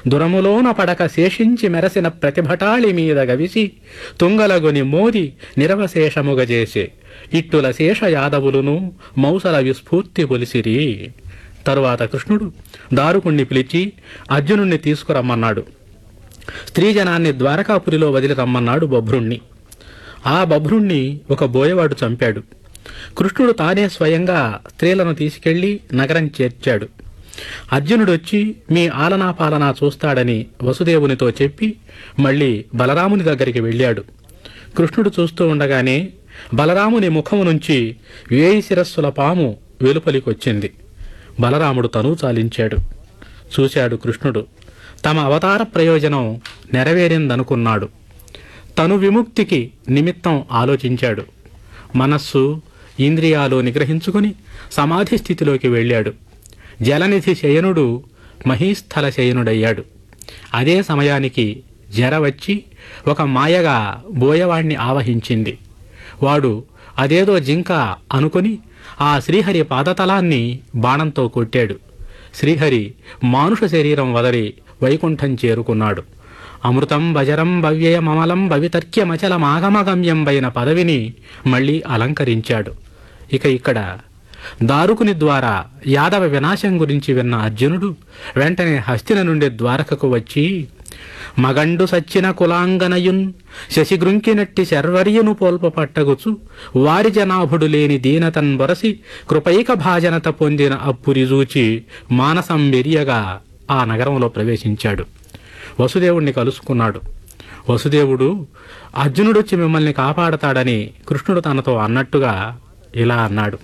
దురములోన పడక శేషించి మెరసిన ప్రతిభటాళి మీద గవిసి తుంగలగుని మోది నిరవశేషముగజేసే ఇట్టుల శేష యాదవులును మౌసల విస్ఫూర్తి పొలిసిరి తరువాత కృష్ణుడు దారుకుణ్ణి పిలిచి అర్జునుణ్ణి తీసుకురమ్మన్నాడు స్త్రీజనాన్ని ద్వారకాపురిలో వదిలి రమ్మన్నాడు బభ్రుణ్ణి ఆ బభ్రుణ్ణి ఒక బోయవాడు చంపాడు కృష్ణుడు తానే స్వయంగా స్త్రీలను తీసుకెళ్లి నగరం చేర్చాడు అర్జునుడు వచ్చి మీ ఆలనా పాలనా చూస్తాడని వసుదేవునితో చెప్పి మళ్ళీ బలరాముని దగ్గరికి వెళ్ళాడు కృష్ణుడు చూస్తూ ఉండగానే బలరాముని ముఖము నుంచి వేయి శిరస్సుల పాము వెలుపలికొచ్చింది బలరాముడు తను చాలించాడు చూశాడు కృష్ణుడు తమ అవతార ప్రయోజనం నెరవేరిందనుకున్నాడు తను విముక్తికి నిమిత్తం ఆలోచించాడు మనస్సు ఇంద్రియాలు నిగ్రహించుకుని సమాధి స్థితిలోకి వెళ్ళాడు జలనిధి శయనుడు మహీస్థల శయనుడయ్యాడు అదే సమయానికి జర వచ్చి ఒక మాయగా బోయవాణ్ణి ఆవహించింది వాడు అదేదో జింక అనుకుని ఆ శ్రీహరి పాదతలాన్ని బాణంతో కొట్టాడు శ్రీహరి మానుష శరీరం వదలి వైకుంఠం చేరుకున్నాడు అమృతం భజరం భవ్యయమమలం భవితర్క్యమచలమాగమగమ్యంబైన పదవిని మళ్ళీ అలంకరించాడు ఇక ఇక్కడ దారుకుని ద్వారా యాదవ వినాశం గురించి విన్న అర్జునుడు వెంటనే హస్తిన నుండి ద్వారకకు వచ్చి మగండు సచ్చిన కులాంగనయున్ శశిగృంకినట్టి శర్వర్యను పోల్ప పట్టగుచు వారి జనాభుడు లేని దీనతన్ బొరసి కృపైక భాజనత పొందిన అప్పురి చూచి మానసం వెరియగా ఆ నగరంలో ప్రవేశించాడు వసుదేవుణ్ణి కలుసుకున్నాడు వసుదేవుడు అర్జునుడొచ్చి మిమ్మల్ని కాపాడతాడని కృష్ణుడు తనతో అన్నట్టుగా ఇలా అన్నాడు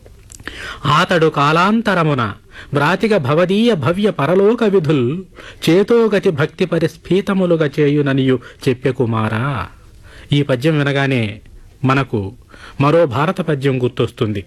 ఆతడు కాలాంతరమున బ్రాతిక భవదీయ భవ్య పరలోక విధుల్ చేతోగతి భక్తి పరిస్ఫీతములుగా చేయుననియు చెప్పె కుమారా ఈ పద్యం వినగానే మనకు మరో భారత పద్యం గుర్తొస్తుంది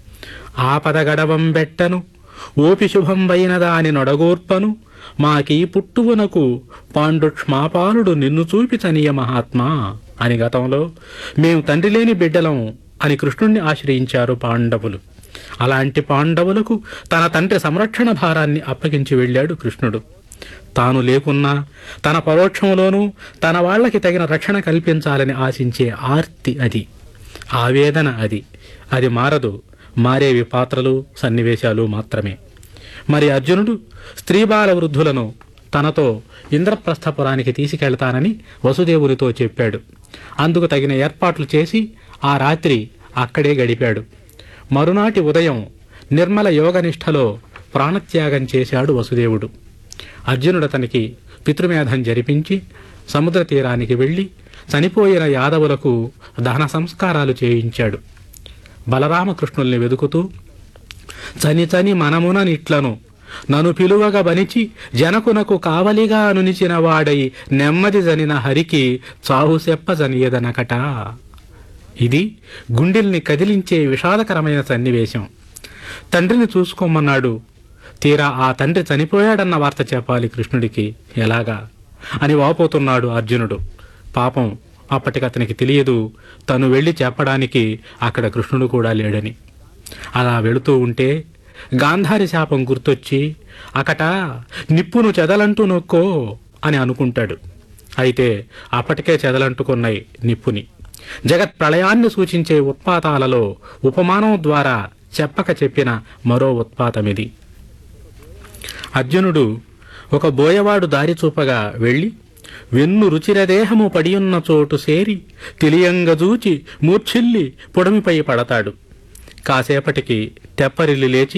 ఆపద గడవం బెట్టను ఓపి శుభంబైన దాని నొడగోర్పను మాకీ పుట్టువునకు పాండుక్ష్మాపాలుడు నిన్ను చూపి తనియ మహాత్మా అని గతంలో మేము తండ్రి లేని బిడ్డలం అని కృష్ణుణ్ణి ఆశ్రయించారు పాండవులు అలాంటి పాండవులకు తన తండ్రి సంరక్షణ భారాన్ని అప్పగించి వెళ్ళాడు కృష్ణుడు తాను లేకున్నా తన పరోక్షంలోనూ తన వాళ్ళకి తగిన రక్షణ కల్పించాలని ఆశించే ఆర్తి అది ఆవేదన అది అది మారదు మారేవి పాత్రలు సన్నివేశాలు మాత్రమే మరి అర్జునుడు స్త్రీ బాల వృద్ధులను తనతో ఇంద్రప్రస్థపురానికి తీసుకెళ్తానని వసుదేవునితో చెప్పాడు అందుకు తగిన ఏర్పాట్లు చేసి ఆ రాత్రి అక్కడే గడిపాడు మరునాటి ఉదయం నిర్మల యోగనిష్టలో ప్రాణత్యాగం చేశాడు వసుదేవుడు అర్జునుడు అతనికి పితృమేధం జరిపించి సముద్ర తీరానికి వెళ్ళి చనిపోయిన యాదవులకు దహన సంస్కారాలు చేయించాడు బలరామకృష్ణుల్ని వెదుకుతూ చని చని మనమున నిట్లను నను పిలువగా బనిచి జనకునకు కావలిగా నునిచిన వాడై నెమ్మది జనిన హరికి చావు చెప్ప జనియదనకట ఇది గుండెల్ని కదిలించే విషాదకరమైన సన్నివేశం తండ్రిని చూసుకోమన్నాడు తీరా ఆ తండ్రి చనిపోయాడన్న వార్త చెప్పాలి కృష్ణుడికి ఎలాగా అని వాపోతున్నాడు అర్జునుడు పాపం అప్పటికతనికి తెలియదు తను వెళ్ళి చెప్పడానికి అక్కడ కృష్ణుడు కూడా లేడని అలా వెళుతూ ఉంటే గాంధారి శాపం గుర్తొచ్చి అకట నిప్పును చెదలంటూ నొక్కో అని అనుకుంటాడు అయితే అప్పటికే చెదలంటుకున్నాయి నిప్పుని జగత్ ప్రళయాన్ని సూచించే ఉత్పాతాలలో ఉపమానం ద్వారా చెప్పక చెప్పిన మరో ఉత్పాతమిది అర్జునుడు ఒక బోయవాడు దారి చూపగా వెళ్ళి వెన్ను రుచిరదేహము పడియున్న చోటు సేరి తెలియంగజూచి మూర్ఛిల్లి పొడమిపై పడతాడు కాసేపటికి తెప్పరిల్లి లేచి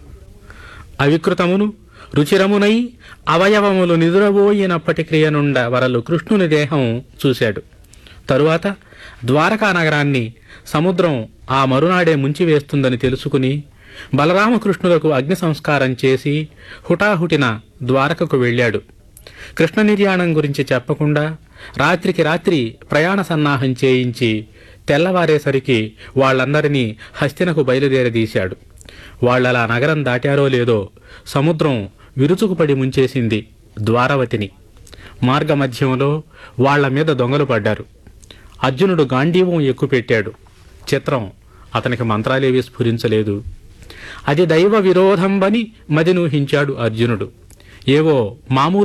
అవికృతమును రుచిరమునై అవయవములు నిదురబోయినప్పటి క్రియనుండ వరలు కృష్ణుని దేహం చూశాడు తరువాత ద్వారకా నగరాన్ని సముద్రం ఆ మరునాడే ముంచివేస్తుందని తెలుసుకుని బలరామకృష్ణులకు అగ్ని సంస్కారం చేసి హుటాహుటిన ద్వారకకు వెళ్ళాడు కృష్ణ నిర్యాణం గురించి చెప్పకుండా రాత్రికి రాత్రి ప్రయాణ సన్నాహం చేయించి తెల్లవారేసరికి వాళ్ళందరినీ హస్తినకు బయలుదేరదీశాడు వాళ్ళలా నగరం దాటారో లేదో సముద్రం విరుచుకుపడి ముంచేసింది ద్వారవతిని మార్గమధ్యంలో వాళ్ళ మీద దొంగలు పడ్డారు అర్జునుడు గాంధీవం ఎక్కుపెట్టాడు చిత్రం అతనికి మంత్రాలేవి స్ఫురించలేదు అది దైవ విరోధంబని మదినూహించాడు అర్జునుడు ఏవో మామూలు